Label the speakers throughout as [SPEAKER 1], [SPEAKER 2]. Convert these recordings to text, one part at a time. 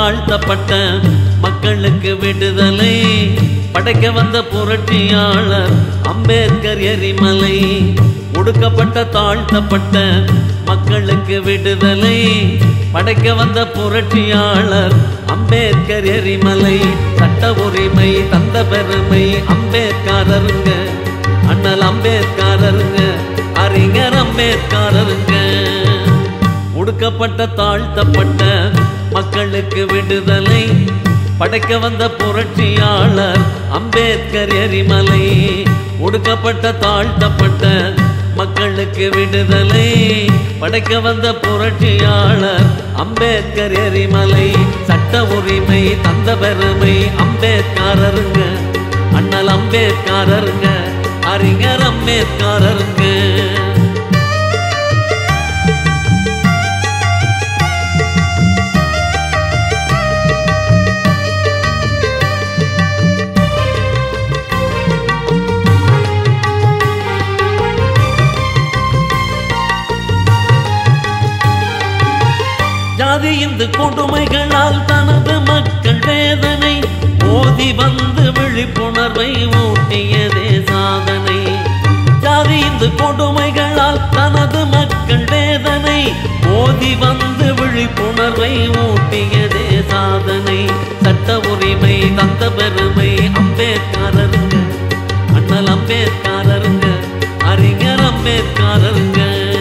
[SPEAKER 1] தாழ்த்தப்பட்ட மக்களுக்கு விடுதலை படைக்க வந்த புரட்சியாளர் அம்பேத்கர் எரிமலை ஒடுக்கப்பட்ட தாழ்த்தப்பட்ட மக்களுக்கு விடுதலை படைக்க வந்த புரட்சியாளர் அம்பேத்கர் எரிமலை சட்ட உரிமை தந்த பெருமை அம்பேத்கரருங்க அண்ணல் அம்பேத்கரருங்க அறிஞர் அம்பேத்கரருங்க ஒடுக்கப்பட்ட தாழ்த்தப்பட்ட மக்களுக்கு விடுதலை படைக்க வந்த புரட்சியாளர் அம்பேத்கர் எரிமலை ஒடுக்கப்பட்ட தாழ்த்தப்பட்ட மக்களுக்கு விடுதலை படைக்க வந்த புரட்சியாளர் அம்பேத்கர் எரிமலை சட்ட உரிமை தந்த பெருமை அம்பேத்கரருங்க அண்ணல் அம்பேத்கரருங்க அறிஞர் அம்பேத்கரருங்க ஜாதி இந்த கொடுமைகளால் தனது மக்கள் வேதனை ஓதி வந்து விழிப்புணர்வை ஊட்டியதே சாதனை ஜாதி இந்த கொடுமைகளால் தனது மக்கள் வேதனை ஓதி வந்து விழிப்புணர்வை ஊட்டியதே சாதனை சட்ட உரிமை தந்த பெருமை அம்பேத்கரருங்க அண்ணல் அம்பேத்கரருங்க அறிஞர் அம்பேத்கரருங்க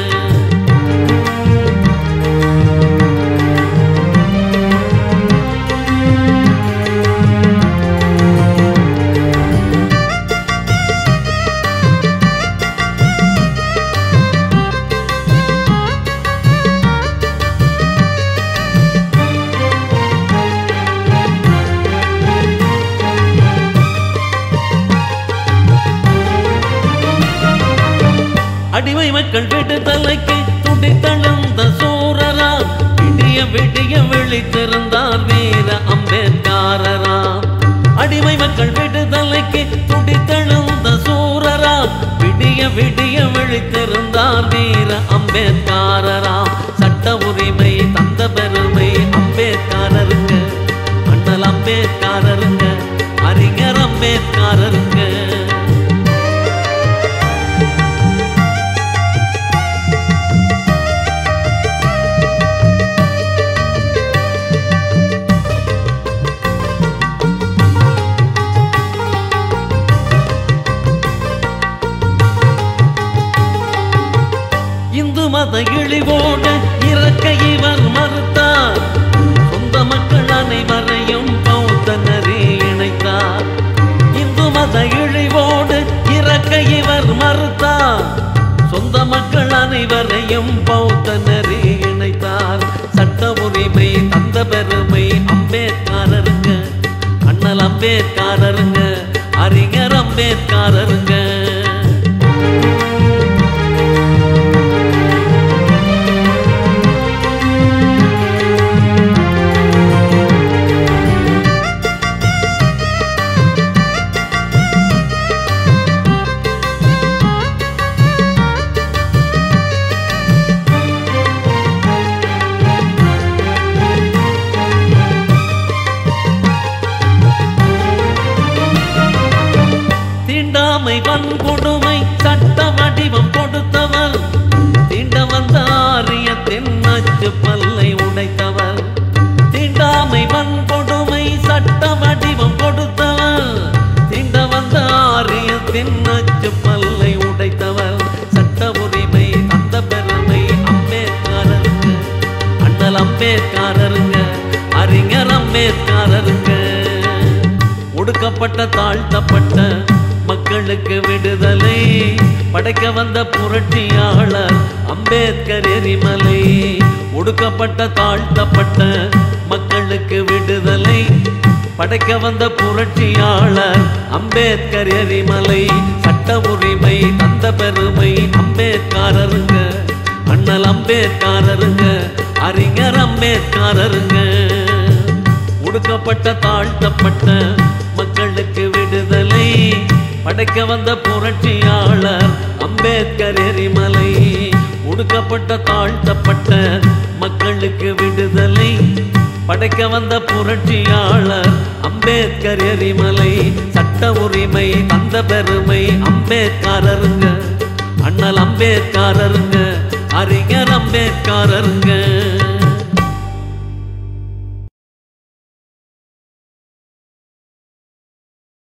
[SPEAKER 1] அடிமை மக்கள் விடுதலைக்கு துடித்தெழுந்த சூரரா விடிய விடிய விழித்திருந்தார் வீர அம்பேத்கரரா அடிமை மக்கள் விடுதலைக்கு துடித்தெழுந்த சூரரா விடிய விடிய விழித்திருந்தார் வீர அம்பேத்கரரா சட்ட உரிமை தந்த பெருமை அம்பேத்கரருங்க அண்ணல் அம்பேத்கரருங்க அறிஞர் அம்பேத்கரருங்க இந்து மத இழிவோடு இறக்க இவர் மறுத்தார் சொந்த மக்கள் அனைவரையும் பௌத்த நெறி இணைத்தார் இந்து மத இழிவோடு இறக்க இவர் மறுத்தார் சொந்த மக்கள் அனைவரையும் பௌத்த நெறி இணைத்தார் சட்ட உரிமை தந்த பெருமை அம்பேத்கரருங்க அண்ணல் அம்பேத்கரருங்க அறிஞர் அம்பேத்கரருங்க தீண்டாமை வன்கொடுமை சட்ட வடிவம் கொடுத்தவர் தீண்ட வந்த ஆரியத்தின் அச்சு பல்லை உடைத்தவர் தீண்டாமை வன்கொடுமை சட்ட வடிவம் கொடுத்தவர் தீண்ட வந்த ஆரியத்தின் அச்சு பல்லை உடைத்தவர் சட்ட உரிமை தந்த பெருமை அம்பேத்கரருங்க அண்ணல் அம்பேத்கரருங்க அறிஞர் அம்பேத்கரருங்க ஒடுக்கப்பட்ட தாழ்த்தப்பட்ட மக்களுக்கு விடுதலை படைக்க வந்த புரட்சியாளர் அம்பேத்கர் எரிமலை ஒடுக்கப்பட்ட தாழ்த்தப்பட்ட மக்களுக்கு விடுதலை படைக்க வந்த புரட்சியாளர் அம்பேத்கர் எரிமலை சட்ட உரிமை தந்த பெருமை அம்பேத்கரருங்க அண்ணல் அம்பேத்கரருங்க அறிஞர் அம்பேத்கரருங்க ஒடுக்கப்பட்ட தாழ்த்தப்பட்ட மக்களுக்கு விடுதலை படைக்க வந்த புரட்சியாளர் அம்பேத்கர் எரிமலை ஒடுக்கப்பட்ட தாழ்த்தப்பட்ட மக்களுக்கு விடுதலை படைக்க வந்த புரட்சியாளர் அம்பேத்கர் எரிமலை சட்ட உரிமை தந்த பெருமை அம்பேத்கரருங்க அண்ணல் அம்பேத்கரருங்க அறிஞர் அம்பேத்கரருங்க